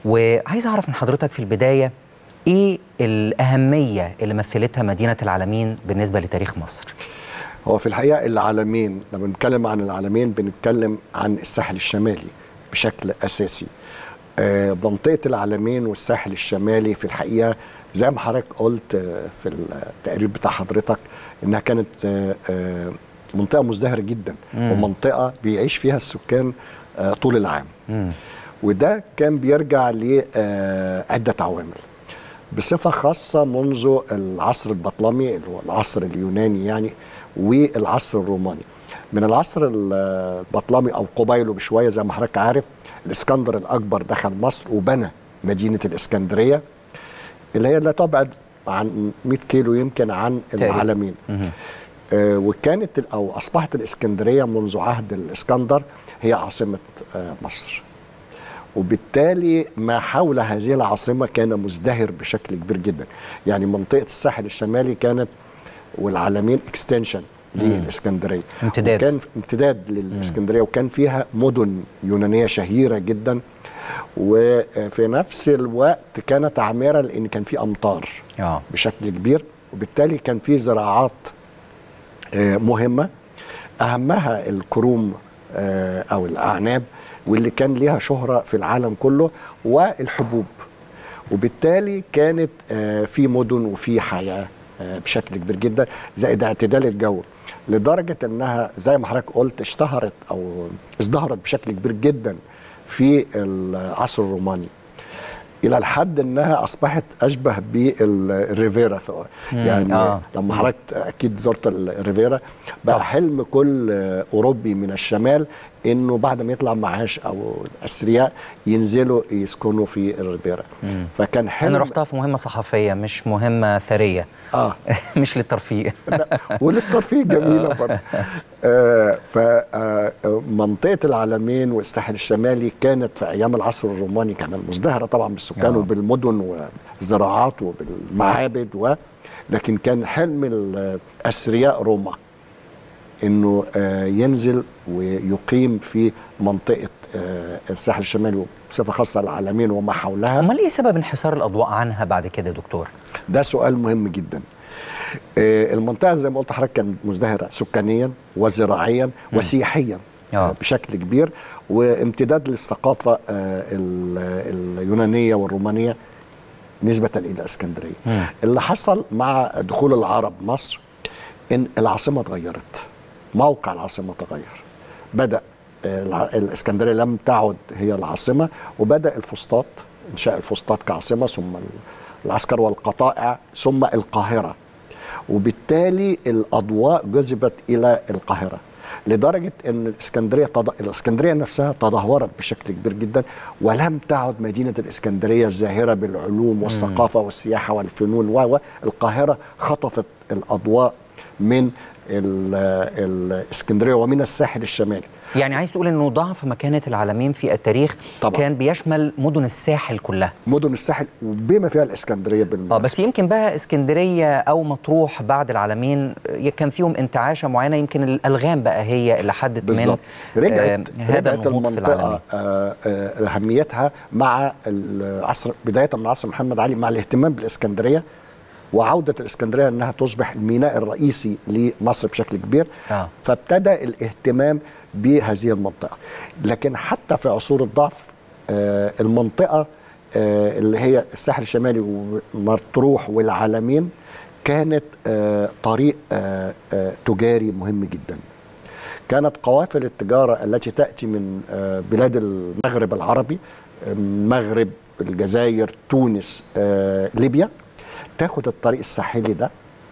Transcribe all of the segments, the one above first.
وعايز اعرف من حضرتك في البدايه ايه الاهميه اللي مثلتها مدينه العالمين بالنسبه لتاريخ مصر هو في الحقيقه العالمين لما بنتكلم عن العالمين بنتكلم عن الساحل الشمالي بشكل اساسي آه، منطقه العالمين والساحل الشمالي في الحقيقه زي ما حضرتك قلت آه، في التقرير بتاع حضرتك انها كانت آه، آه، منطقه مزدهره جدا مم. ومنطقه بيعيش فيها السكان آه، طول العام مم. وده كان بيرجع لعدة عوامل بصفة خاصة منذ العصر البطلمي اللي هو العصر اليوناني يعني والعصر الروماني من العصر البطلمي أو قبيله بشوية زي ما حضرتك عارف الإسكندر الأكبر دخل مصر وبنى مدينة الإسكندرية اللي هي لا تبعد عن 100 كيلو يمكن عن تقريباً. العالمين مهم. آه، وكانت ال- او اصبحت الاسكندريه منذ عهد الاسكندر هي عاصمه آه، مصر وبالتالي ما حول هذه العاصمه كان مزدهر بشكل كبير جدا يعني منطقه الساحل الشمالي كانت والعالمين اكستنشن للاسكندريه امتداد. وكان امتداد للاسكندريه وكان فيها مدن يونانيه شهيره جدا وفي نفس الوقت كانت عامره لان كان في امطار اه بشكل كبير وبالتالي كان في زراعات آه، مهمه اهمها الكروم آه، او الاعناب واللي كان ليها شهره في العالم كله والحبوب وبالتالي كانت آه، في مدن وفي حياه آه، بشكل كبير جدا زائد اعتدال الجو لدرجه انها زي ما حضرتك قلت اشتهرت او ازدهرت بشكل كبير جدا في العصر الروماني الى الحد انها اصبحت اشبه بالريفيرا ف- يعني آه. آه. لما حضرتك اكيد زرت الريفيرا بقى طبعا. حلم كل اوروبي من الشمال انه بعد ما يطلع معاش او الاثرياء ينزلوا يسكنوا في الريفيرا فكان حلم انا رحتها في مهمه صحفيه مش مهمه ثريه اه مش للترفيه لا، وللترفيه جميله برضه آه فمنطقه العالمين والساحل الشمالي كانت في ايام العصر الروماني كانت مزدهره طبعا بالسكان آه. وبالمدن والزراعات وبالمعابد و لكن كان حلم الاثرياء روما انه آه ينزل ويقيم في منطقه آه الساحل الشمالي وبصفه خاصه العالمين وما حولها امال ايه سبب انحسار الاضواء عنها بعد كده يا دكتور ده سؤال مهم جدا آه، المنطقة زي ما قلت حضرتك كانت مزدهرة سكانيا وزراعيا وسياحيا آه. آه، بشكل كبير وامتداد للثقافة آه، ال- اليونانية والرومانية نسبة إلى اسكندرية مم. اللي حصل مع دخول العرب مصر إن العاصمة اتغيرت موقع العاصمة تغير بدأ آه، الع- الاسكندرية لم تعد هي العاصمة وبدأ الفسطاط إنشاء الفسطاط كعاصمة ثم ال- العسكر والقطائع ثم القاهرة وبالتالي الأضواء جذبت إلى القاهرة لدرجة أن الإسكندرية تض... الإسكندرية نفسها تدهورت بشكل كبير جدا ولم تعد مدينة الإسكندرية الزاهرة بالعلوم والثقافة والسياحة والفنون و و. القاهرة خطفت الأضواء من ال- الإسكندرية ومن الساحل الشمالي يعني عايز تقول انه ضعف مكانه العالمين في التاريخ طبعاً. كان بيشمل مدن الساحل كلها مدن الساحل وبما فيها الإسكندرية اه بالمناسبة بس يمكن بقى اسكندريه او مطروح بعد العالمين آه، كان فيهم انتعاشه معينه يمكن الالغام بقى هي اللي حدت من بالظبط آه، رجعت هذا رجعت النهوض في المنطقه العالمين آه، آه، اهميتها مع العصر بدايه من عصر محمد علي مع الاهتمام بالاسكندريه وعوده الاسكندريه انها تصبح الميناء الرئيسي لمصر بشكل كبير آه. فابتدى الاهتمام بهذه المنطقه لكن حتى في عصور الضعف آه، المنطقه آه، اللي هي الساحل الشمالي ومطروح والعالمين كانت آه، طريق آه، آه، تجاري مهم جدا كانت قوافل التجارة التي تأتي من آه، بلاد المغرب العربي آه، المغرب الجزائر تونس آه، ليبيا تاخد الطريق الساحلي ده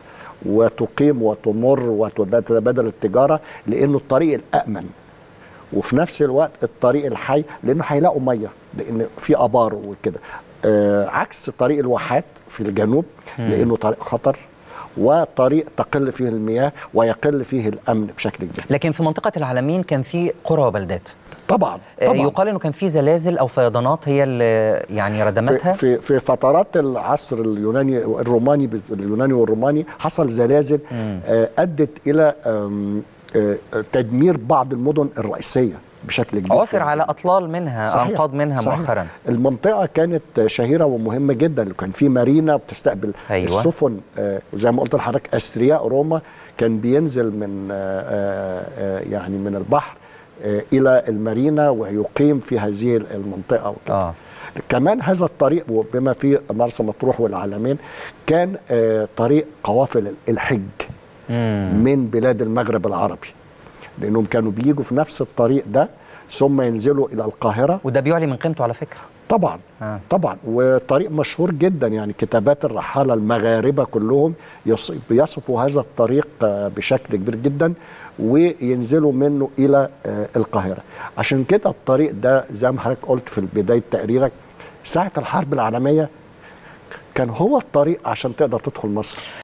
وتقيم وتمر وتتبادل التجارة لأنه الطريق الأأمن وفي نفس الوقت الطريق الحي لأنه هيلاقوا مية لأن في آبار وكده آه، عكس طريق الواحات في الجنوب لأنه طريق خطر وطريق تقل فيه المياه ويقل فيه الأمن بشكل كبير لكن في منطقه العالمين كان في قرى وبلدات طبعا آه، طبعا يقال انه كان في زلازل او فيضانات هي اللي يعني ردمتها في, في في فترات العصر اليوناني الروماني بز- اليوناني والروماني حصل زلازل آه، ادت الى آم، آه، تدمير بعض المدن الرئيسيه بشكل كبير عثر على اطلال منها صحيح. انقاض منها صحيح. مؤخرا المنطقة كانت شهيرة ومهمة جدا كان في مارينا بتستقبل أيوة. السفن آه، وزي ما قلت لحضرتك أثرياء روما كان بينزل من آه، آه، آه، يعني من البحر آه، إلى المارينا ويقيم في هذه المنطقة وكده. اه كمان هذا الطريق وبما فيه مرسى مطروح والعلمين كان آه، طريق قوافل الحج مم. من بلاد المغرب العربي لأنهم كانوا بيجوا في نفس الطريق ده ثم ينزلوا إلى القاهرة وده بيعلي من قيمته على فكره طبعا آه. طبعا وطريق مشهور جدا يعني كتابات الرحالة المغاربة كلهم يص- بيصفوا هذا الطريق آه، بشكل كبير جدا وينزلوا منه إلى آه، القاهرة عشان كده الطريق ده زي ما حضرتك قلت في بداية تقريرك ساعة الحرب العالمية كان هو الطريق عشان تقدر تدخل مصر